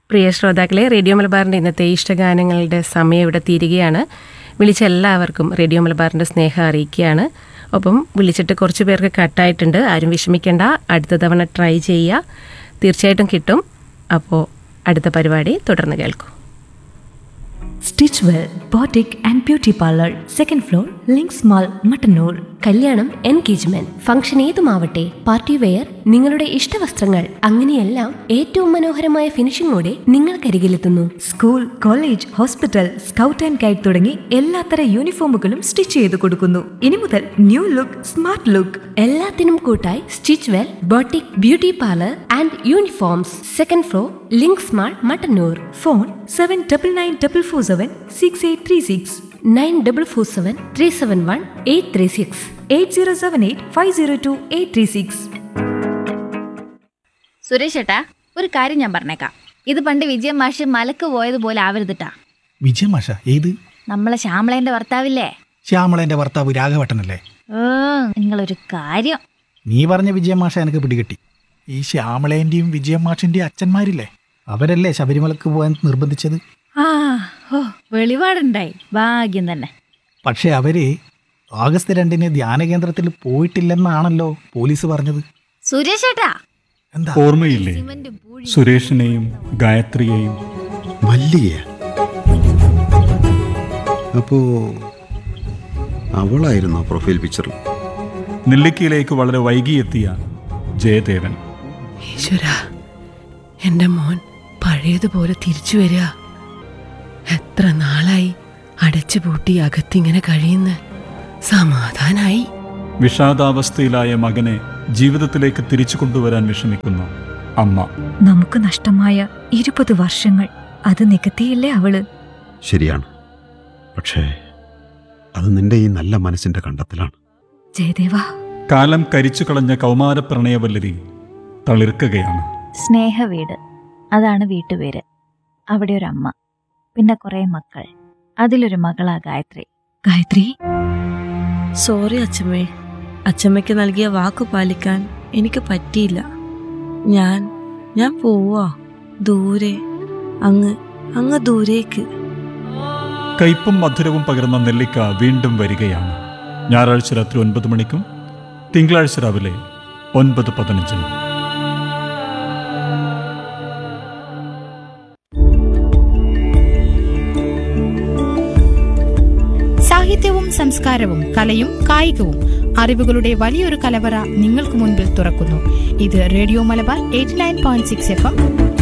പ്രിയ ശ്രോതാക്കളെ റേഡിയോ മലബാറിൻ്റെ ഇന്നത്തെ ഇഷ്ടഗാനങ്ങളുടെ സമയം ഇവിടെ തീരുകയാണ് വിളിച്ച എല്ലാവർക്കും റേഡിയോ മലബാറിൻ്റെ സ്നേഹം അറിയിക്കുകയാണ് ഒപ്പം വിളിച്ചിട്ട് കുറച്ച് പേർക്ക് കട്ടായിട്ടുണ്ട് ആരും വിഷമിക്കേണ്ട അടുത്ത തവണ ട്രൈ ചെയ്യുക തീർച്ചയായിട്ടും കിട്ടും അപ്പോൾ അടുത്ത പരിപാടി തുടർന്ന് കേൾക്കും stitch well boutique and beauty parlour second floor Links mall Mattannur കല്യാണം എൻഗേജ്മെന്റ് ഫംഗ്ഷൻ ഏതുമാവട്ടെ പാർട്ടി വെയർ നിങ്ങളുടെ ഇഷ്ടവസ്ത്രങ്ങൾ അങ്ങനെയെല്ലാം ഏറ്റവും മനോഹരമായ ഫിനിഷിംഗോടെ നിങ്ങൾക്കരികിലെത്തുന്നു school college hospital scout and guide തുടങ്ങി എല്ലാത്തര യൂണിഫോമുകളും സ്റ്റിച്ച് ചെയ്ത് കൊടുക്കുന്നു ഇനി മുതൽ ന്യൂ ലുക്ക് സ്മാർട്ട് ലുക്ക് എല്ലാത്തിനും കൂട്ടായി stitch well boutique beauty parlour and uniforms second floor Links mall Mattannur phone seven double nine double four seven six eight three six nine double four seven three seven one eight three six eight zero seven eight five zero two eight three six Suresh ഏട്ടാ ഒരു കാര്യം ഞാൻ പറഞ്ഞേക്കാം ഇത് പണ്ട് വിജയം മാഷ് മലക്ക് പോയതുപോലെ ആവരുതിട്ടാ വിജയമാഷ ഏത് നമ്മളെ ശ്യാമളേന്റെ ഭർത്താവില്ലേ ശ്യാമളന്റെ ഭർത്താവ് രാഘവട്ടനല്ലേ ഏ നിങ്ങളൊരു കാര്യം നീ പറഞ്ഞ വിജയമാഷ എനിക്ക് പിടികിട്ടി ഈ ശ്യാമളേന്റെയും വിജയമാഷിന്റെയും അച്ഛന്മാരില്ലേ അവരല്ലേ ശബരിമലക്ക് പോകാൻ നിർബന്ധിച്ചത് ആ ഓ വെളിപാടുണ്ടായി ഭാഗ്യം തന്നെ പക്ഷെ അവര് ആഗസ്റ്റ് രണ്ടിന് ധ്യാന കേന്ദ്രത്തിൽ പോയിട്ടില്ലെന്നാണല്ലോ പോലീസ് പറഞ്ഞത് സുരേഷ് ഏട്ടാ എന്താ ഓർമ്മയില്ലേ സുരേഷിനെയും ഗായത്രിയെയും മല്ലിക അപ്പോ അവളായിരുന്നോ പ്രൊഫൈൽ പിക്ചറിൽ നെല്ലിക്കയിലേക്ക് വളരെ വൈകിയെത്തിയ ജയദേവൻ ഈശ്വര എൻ്റെ മോൻ പഴയതുപോലെ തിരിച്ചു വരിക എത്ര നാളായി അടച്ചു പൂട്ടി അകത്തിങ്ങനെ കഴിയുന്ന സമാധാനായി വിഷാദാവസ്ഥയിലായ മകനെ ജീവിതത്തിലേക്ക് തിരിച്ചു കൊണ്ടുവരാൻ വിഷമിക്കുന്ന അമ്മ നമുക്ക് നഷ്ടമായ ഇരുപത് വർഷങ്ങൾ അത് നികത്തിയില്ലേ അവള് ശരിയാണ് പക്ഷേ അത് നിന്റെ ഈ നല്ല മനസ്സിന്റെ കണ്ടെത്തലാണ് ജയദേവ കാലം കരിച്ചു കളഞ്ഞ കൗമാര പ്രണയവല്ലരി തളിർക്കുകയാണ് സ്നേഹവീട് അതാണ് വീട്ടുപേര് അവിടെ ഒരു അമ്മ പിന്നെ കുറേ മക്കൾ അതിലൊരു മകളാ ഗായത്രി ഗായത്രി സോറി അച്ഛമ്മേ അച്ഛമ്മയ്ക്ക് നൽകിയ വാക്കു പാലിക്കാൻ എനിക്ക് പറ്റിയില്ല ഞാൻ ഞാൻ പോവാ ദൂരെ അങ്ങ് അങ്ങ് ദൂരേക്ക് കയ്പും മധുരവും പകർന്ന നെല്ലിക്ക വീണ്ടും വരികയാണ് ഞായറാഴ്ച രാത്രി ഒൻപത് മണിക്കും തിങ്കളാഴ്ച രാവിലെ ഒൻപത് പതിനഞ്ചിനും സാഹിത്യവും സംസ്കാരവും കലയും കായികവും അറിവുകളുടെ വലിയൊരു കലവറ നിങ്ങൾക്ക് മുൻപിൽ തുറക്കുന്നു ഇത് radio Malabar eighty nine point six F M